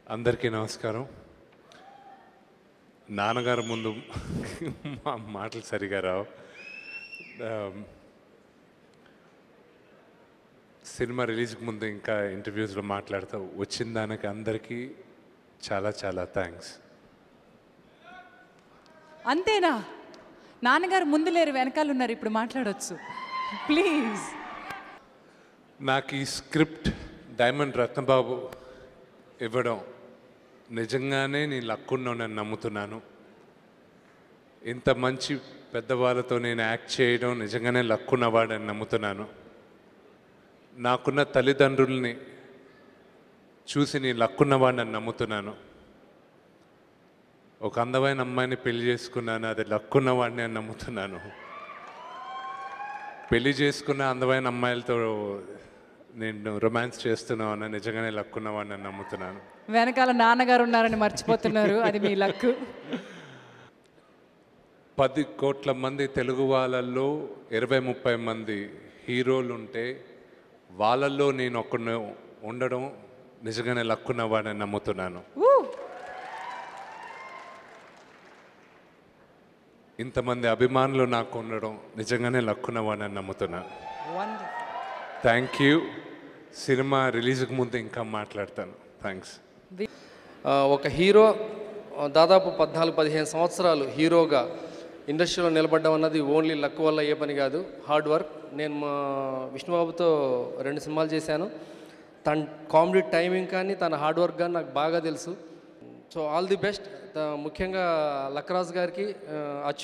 అందరికీ నమస్కారం నాన్నగారు ముందు మా మాటలు సరిగా రావు ఆ, సినిమా రిలీజ్కి ముందు ఇంకా ఇంటర్వ్యూస్లో మాట్లాడుతూ వచ్చిన దానికి అందరికీ చాలా చాలా థ్యాంక్స్ అంతేనా నాన్నగారు ముందు లేరు వెనకాల ఉన్నారు ఇప్పుడు మాట్లాడొచ్చు ప్లీజ్ నాకు ఈ స్క్రిప్ట్ డైమండ్ రత్నబాబు ఇవ్వడం నిజంగానే నీ లక్కున్నానని నమ్ముతున్నాను ఇంత మంచి పెద్దవాళ్ళతో నేను యాక్ట్ చేయడం నిజంగానే లక్కున్నవాడని నమ్ముతున్నాను నాకున్న తల్లిదండ్రుల్ని చూసి నీ లక్కున్నవాడని నమ్ముతున్నాను ఒక అందమైన అమ్మాయిని పెళ్లి చేసుకున్నాను అది లక్కున్నవాడిని అని నమ్ముతున్నాను పెళ్లి చేసుకున్న అందమైన అమ్మాయిలతో నేను రొమాన్స్ చేస్తున్నాను నిజంగానే లక్కున్నవాడిని అని నమ్ముతున్నాను వెనకాల నాన్నగారు ఉన్నారని మర్చిపోతున్నారు అది మీ లక్కు పది కోట్ల మంది తెలుగు వాళ్ళల్లో ఇరవై ముప్పై మంది హీరోలు ఉంటే వాళ్ళల్లో నేను ఒక్కడిని ఉండడం నిజంగానే లక్కున్నవాడని నమ్ముతున్నాను ఊ! ఇంతమంది అభిమానులు నాకు ఉండడం నిజంగానే లక్కున్నవాడని నమ్ముతున్నాను థ్యాంక్ యూ సినిమా రిలీజ్కి ముందు ఇంకా మాట్లాడతాను థ్యాంక్స్ ఆ, ఒక హీరో ఆ, దాదాపు పద్నాలుగు పదిహేను సంవత్సరాలు హీరోగా ఇండస్ట్రీలో నిలబడ్డం అన్నది ఓన్లీ లక్ వల్ల ఏ పని కాదు హార్డ్ వర్క్ నేను మా విష్ణుబాబుతో రెండు సినిమాలు చేశాను తన కామెడీ టైమింగ్ కానీ తన హార్డ్ వర్క్ కానీ నాకు బాగా తెలుసు సో ఆల్ ది బెస్ట్ ముఖ్యంగా లక్కరాజ్ గారికి ఆ, అచ్చు